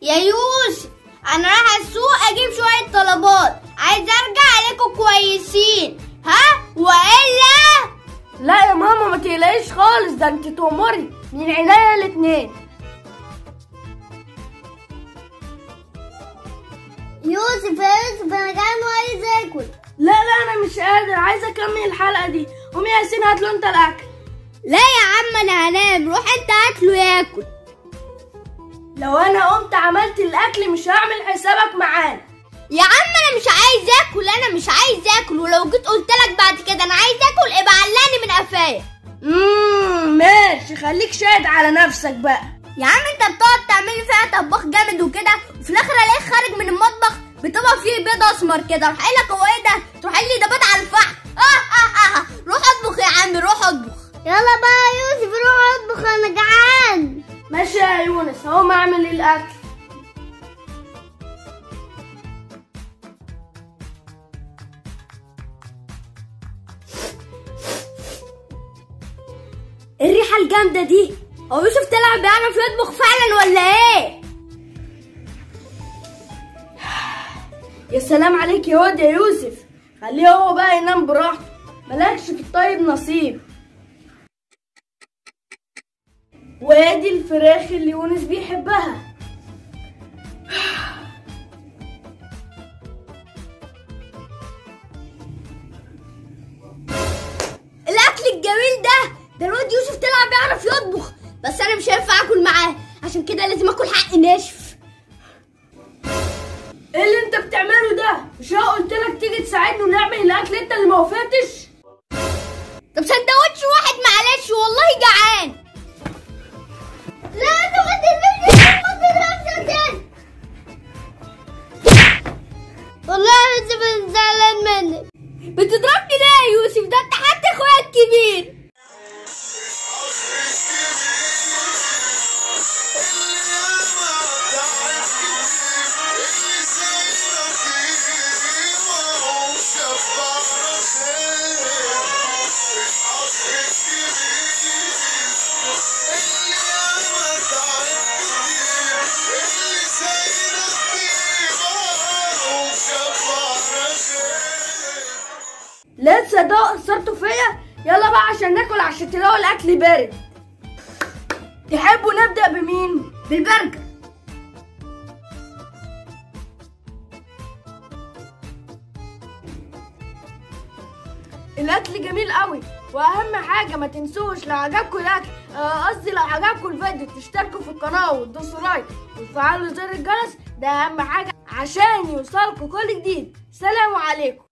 يا يوسف انا رايح السوق اجيب شويه طلبات عايز ارجع عليكم كويسين ها والا لا يا ماما ما تقلقيش خالص ده انت تؤمري من عينيا الاتنين يوسف يا يوسف انا جعان وعايز اكل لا لا انا مش قادر عايز اكمل الحلقه دي قوم يا ياسين هات له انت الاكل لا يا عم انا هنام روح انت هاتله ياكل لو انا قمت عملت الاكل مش هعمل حسابك معانا يا عم انا مش عايز اكل انا مش عايز اكل ولو جيت قلت لك بعد كده انا عايز اكل ابقى علاني من قفايا امم ماشي خليك شاهد على نفسك بقى يا عم انت بتقعد تعمل لي فيها طباخ جامد وكده وفي الاخر الاقيك خارج من المطبخ بطبق فيه بيض اسمر كده راح قايل لك هو ايه ده تروح قايل لي ده بيض على الفحم اه اه اه روح اطبخ يا عم روح اطبخ يلا بقى يا يوسف روح اطبخ انا جعان ماشي يا يونس اهو اعمل الاكل الريحه الجامده دي هو يوسف طلع بيعرف يطبخ فعلا ولا ايه يا سلام عليك يا واد يا يوسف خليه هو بقى ينام براحته مالكش في الطيب نصيب وادي الفراخ اللي يونس بيحبها الاكل الجميل ده ده الواد يوسف طلع بيعرف يطبخ بس انا مش هينفع اكل معاه عشان كده لازم اكل حق ناشف ايه اللي انت بتعمله ده مش انا قلت لك تيجي تساعدني ونعمل الاكل انت اللي ما وافقتش طب سندوتش واحد معلش والله جعان لا انت ما تلبسني ما تضربش تاني والله يوسف زعلان منك بتضربني ليه يا يوسف ده انت حتى اخويا الكبير لا تصدقوا اثرتوا فيا يلا بقى عشان ناكل عشان تلاقوا الاكل بارد تحبوا نبدا بمين بالبرجر الاكل جميل قوي واهم حاجه ما تنسوش لو عجبكم الاكل آه، قصدي لو عجبكم الفيديو تشتركوا في القناه وتدوسوا لايك وتفعلوا زر الجرس ده اهم حاجه عشان يوصلكوا كل جديد سلام عليكم